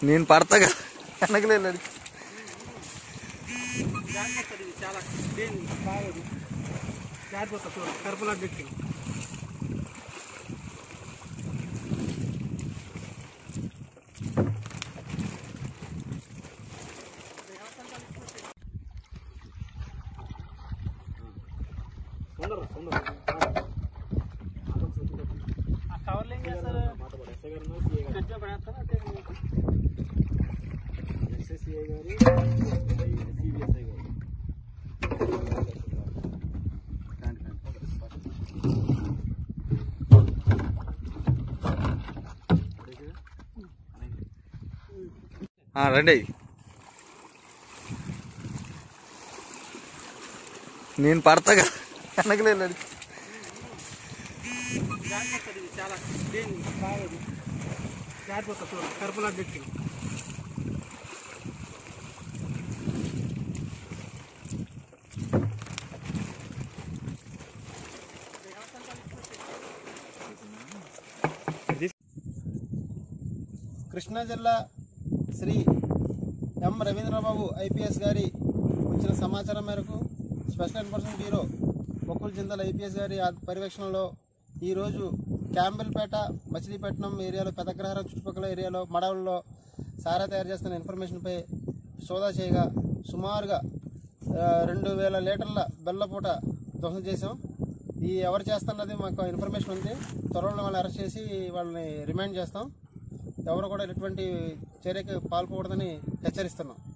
నేను పడతాగా వెనకలేదు జాగ్రత్త ఇది చాలా దేని బాగోదు జాగ్రత్త చూడు కరుపులా గట్టి ఆ కవర్లు ఏం చేస్తారు గట్టిగా పడేస్తారా అంటే రండి నేను పడతాగా వెనకలేదు జాగ్రత్త ఇది చాలా దేని బాగోదు జాగ్రత్త చూడు కరుపులా గట్టి కృష్ణా జిల్లా శ్రీ ఎం రవీంద్రబాబు ఐపీఎస్ గారి వచ్చిన సమాచారం మేరకు special enforcement bureau Bokkula Jindal IPS గారి ఆ పర్యవేక్షణలో ఈరోజు క్యాంబెల్పేట మచిలీపట్నం ఏరియాలో పెదగ్రహారం చుట్టుపక్కల ఏరియాలో మడవల్లో సారా తయారు చేస్తున్న ఇన్ఫర్మేషన్పై సోదా చేయగా సుమారుగా ఆ, రెండు వేల లీటర్ల బెల్లపూట ధ్వంసం చేశాం ఈ ఎవరు చేస్తున్నది మాకు ఇన్ఫర్మేషన్ ఉంది త్వరలో వాళ్ళని అరెస్ట్ చేసి వాళ్ళని రిమాండ్ చేస్తాం ఎవరు కూడా ఎటువంటి చర్యకి పాల్పకూడదని హెచ్చరిస్తున్నాం